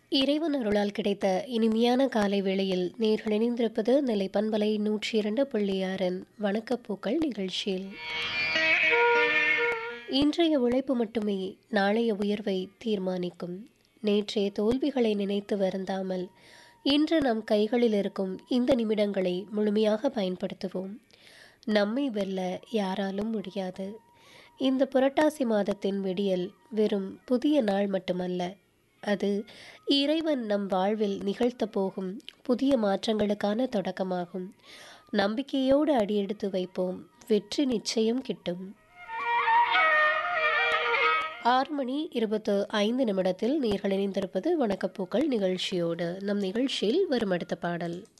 இறைவன் அருளால் கிடைத்த இனிமையான காலை வேளையில் நேர்கள் இணைந்திருப்பது நெல்லை பண்பலை நூற்றி இரண்டு புள்ளி ஆறின் வணக்கப்பூக்கள் நிகழ்ச்சியில் இன்றைய உழைப்பு மட்டுமே நாளைய உயர்வை தீர்மானிக்கும் நேற்றைய தோல்விகளை நினைத்து வருந்தாமல் இன்று நம் கைகளில் இருக்கும் இந்த நிமிடங்களை முழுமையாக பயன்படுத்துவோம் நம்மை வெல்ல யாராலும் முடியாது இந்த புரட்டாசி மாதத்தின் விடியல் வெறும் புதிய நாள் மட்டுமல்ல அது இறைவன் நம் வாழ்வில் நிகழ்த்த போகும் புதிய மாற்றங்களுக்கான தொடக்கமாகும் நம்பிக்கையோடு அடியெடுத்து வைப்போம் வெற்றி நிச்சயம் கிட்டும் ஆறு மணி இருபத்து ஐந்து நிமிடத்தில் நீர்கள் இணைந்திருப்பது வணக்கப்பூக்கள் நிகழ்ச்சியோடு நம் நிகழ்ச்சியில் வரும் அடுத்த பாடல்